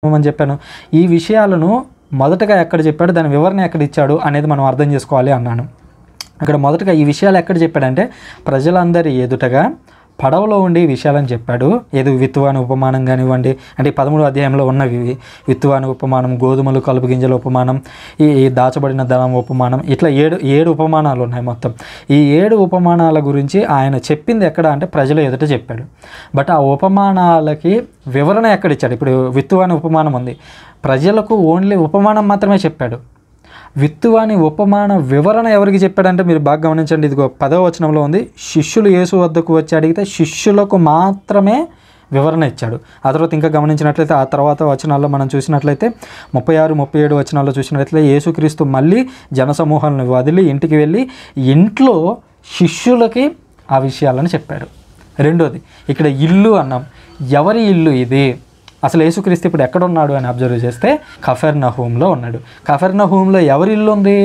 అని చెప్పాను ఈ విషయాలను మొదటగా ఎక్కడ చెప్పాడు దాని వివరణ ఎక్కడ ఇచ్చాడు అనేది మనం అర్థం చేసుకోవాలి అన్నాను ఇక్కడ మొదటగా ఈ విషయాలు ఎక్కడ చెప్పాడంటే ప్రజలందరి ఎదుటగా పడవలో ఉండి ఈ విషయాలని చెప్పాడు ఏదో విత్తువాని ఉపమానం కానివ్వండి అంటే ఈ పదమూడు అధ్యాయంలో ఉన్నవి ఇవి విత్తువాని ఉపమానం గోధుమలు కలుపు గింజల ఉపమానం ఈ ఈ దాచబడిన ధనం ఉపమానం ఇట్లా ఏడు ఏడు ఉపమానాలు ఉన్నాయి మొత్తం ఈ ఏడు ఉపమానాల గురించి ఆయన చెప్పింది ఎక్కడ అంటే ప్రజల ఎదుట చెప్పాడు బట్ ఆ ఉపమానాలకి వివరణ ఎక్కడ ఇచ్చాడు ఇప్పుడు విత్తువాని ఉపమానం ఉంది ప్రజలకు ఓన్లీ ఉపమానం మాత్రమే చెప్పాడు విత్తువాని ఉపమాన వివరణ ఎవరికి చెప్పాడంటే మీరు బాగా గమనించండి ఇదిగో పదవ వచనంలో ఉంది శిష్యులు యేసు వద్దకు వచ్చి అడిగితే శిష్యులకు మాత్రమే వివరణ ఇచ్చాడు ఆ తర్వాత ఇంకా గమనించినట్లయితే ఆ తర్వాత వచనాల్లో మనం చూసినట్లయితే ముప్పై ఆరు ముప్పై ఏడు వచనాల్లో చూసినట్లయితే యేసుక్రీస్తు మళ్ళీ జనసమూహాలను వదిలి ఇంటికి వెళ్ళి ఇంట్లో శిష్యులకి ఆ విషయాలను చెప్పాడు రెండోది ఇక్కడ ఇల్లు అన్నాం ఎవరి ఇల్లు ఇది అసలు యేసుక్రీస్తు ఇప్పుడు ఎక్కడ ఉన్నాడు అని అబ్జర్వ్ చేస్తే కఫెర్నహూమ్లో ఉన్నాడు కఫెర్నహూమ్లో ఎవరి ఇల్లు ఉంది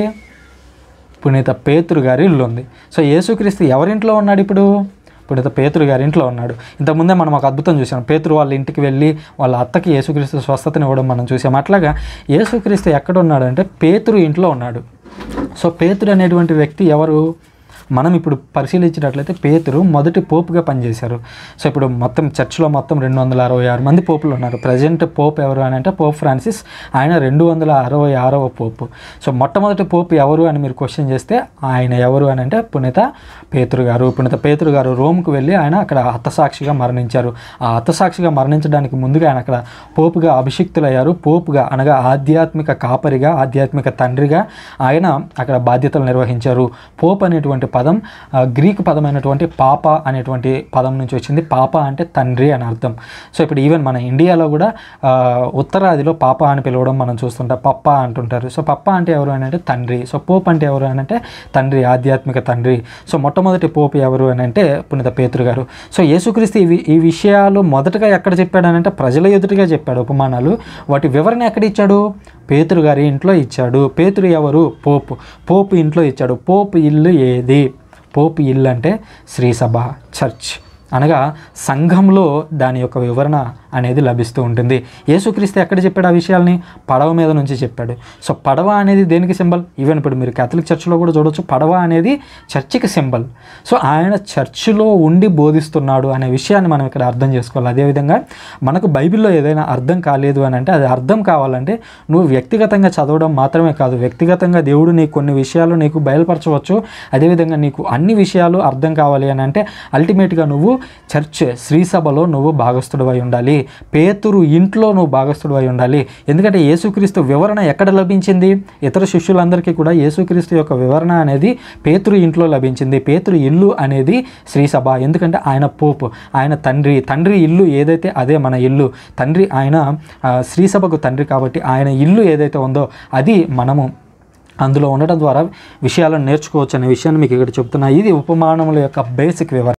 పునీత పేతురు గారి ఇల్లు ఉంది సో యేసుక్రీస్తు ఎవరింట్లో ఉన్నాడు ఇప్పుడు పునీత పేతురు గారి ఇంట్లో ఉన్నాడు ఇంతకుముందే మనం ఒక అద్భుతం చూసాం పేతురు వాళ్ళ ఇంటికి వెళ్ళి వాళ్ళ అత్తకి యేసుక్రీస్తు స్వస్థతని ఇవ్వడం మనం చూసాం అట్లాగా యేసుక్రీస్తు ఎక్కడ ఉన్నాడు అంటే పేతురు ఇంట్లో ఉన్నాడు సో పేతురు అనేటువంటి వ్యక్తి ఎవరు మనం ఇప్పుడు పరిశీలించినట్లయితే పేతురు మొదటి పోపుగా పనిచేశారు సో ఇప్పుడు మొత్తం చర్చిలో మొత్తం రెండు వందల అరవై ఆరు మంది పోపులు ఉన్నారు ప్రజెంట్ పోప్ ఎవరు అని అంటే పోప్ ఫ్రాన్సిస్ ఆయన రెండు వందల అరవై ఆరవ పోపు సో మొట్టమొదటి పోపు ఎవరు అని మీరు క్వశ్చన్ చేస్తే ఆయన ఎవరు అని అంటే పునీత పేతురు గారు పునీత పేతురు గారు రోమ్కు వెళ్ళి ఆయన అక్కడ హతసాక్షిగా మరణించారు ఆ హతసాక్షిగా మరణించడానికి ముందుగా ఆయన అక్కడ పోపుగా అభిషిక్తులయ్యారు పోపుగా అనగా ఆధ్యాత్మిక కాపరిగా ఆధ్యాత్మిక తండ్రిగా ఆయన అక్కడ బాధ్యతలు నిర్వహించారు పోప్ అనేటువంటి పదం ఆ, గ్రీక్ పదమైనటువంటి పాప అనేటువంటి పదం నుంచి వచ్చింది పాప అంటే తండ్రి అని అర్థం సో ఇప్పుడు ఈవెన్ మన ఇండియాలో కూడా ఆ, ఉత్తరాదిలో పాప అని పిలవడం మనం చూస్తుంటాం పప్ప అంటుంటారు సో పప్ప అంటే ఎవరు అని అంటే తండ్రి సో పోప్ అంటే ఎవరు అని అంటే తండ్రి ఆధ్యాత్మిక తండ్రి సో మొట్టమొదటి పోప్ ఎవరు అని అంటే పునీత పేతురు గారు సో యేసుక్రీస్తు ఇవి ఈ విషయాలు మొదటగా ఎక్కడ చెప్పాడు అని అంటే ప్రజల ఎదుటిగా చెప్పాడు ఉపమానాలు వాటి వివరణ ఎక్కడ ఇచ్చాడు పేతురు గారి ఇంట్లో ఇచ్చాడు పేతురు ఎవరు పోపు పోపు ఇంట్లో ఇచ్చాడు పోపు ఇల్లు ఏది పోపు ఇల్లు అంటే శ్రీసభ చర్చ్ అనగా సంఘంలో దాని యొక్క వివరణ అనేది లభిస్తూ ఉంటుంది యేసుక్రీస్తు ఎక్కడ చెప్పాడు ఆ విషయాల్ని పడవ మీద నుంచి చెప్పాడు సో పడవ అనేది దేనికి సింబల్ ఈవెన్ ఇప్పుడు మీరు కేథలిక్ చర్చిలో కూడా చూడొచ్చు పడవ అనేది చర్చికి సింబల్ సో ఆయన చర్చిలో ఉండి బోధిస్తున్నాడు అనే విషయాన్ని మనం ఇక్కడ అర్థం చేసుకోవాలి అదేవిధంగా మనకు బైబిల్లో ఏదైనా అర్థం కాలేదు అని అంటే అది అర్థం కావాలంటే నువ్వు వ్యక్తిగతంగా చదవడం మాత్రమే కాదు వ్యక్తిగతంగా దేవుడు నీకు కొన్ని విషయాలు నీకు బయలుపరచవచ్చు అదేవిధంగా నీకు అన్ని విషయాలు అర్థం కావాలి అని అంటే అల్టిమేట్గా నువ్వు చర్చ్ శ్రీసభలో నువ్వు భాగస్థుడు అయి ఉండాలి పేతురు ఇంట్లో నువ్వు భాగస్థుడు అయి ఉండాలి ఎందుకంటే యేసుక్రీస్తు వివరణ ఎక్కడ లభించింది ఇతర శిష్యులందరికీ కూడా యేసుక్రీస్తు యొక్క వివరణ అనేది పేతురు ఇంట్లో లభించింది పేతురు ఇల్లు అనేది శ్రీసభ ఎందుకంటే ఆయన పోపు ఆయన తండ్రి తండ్రి ఇల్లు ఏదైతే అదే మన ఇల్లు తండ్రి ఆయన ఆ, శ్రీసభకు తండ్రి కాబట్టి ఆయన ఇల్లు ఏదైతే ఉందో అది మనము అందులో ఉండటం ద్వారా విషయాలను నేర్చుకోవచ్చు అనే విషయాన్ని మీకు ఇక్కడ చెప్తున్నా ఇది ఉపమానముల యొక్క బేసిక్ వివరణ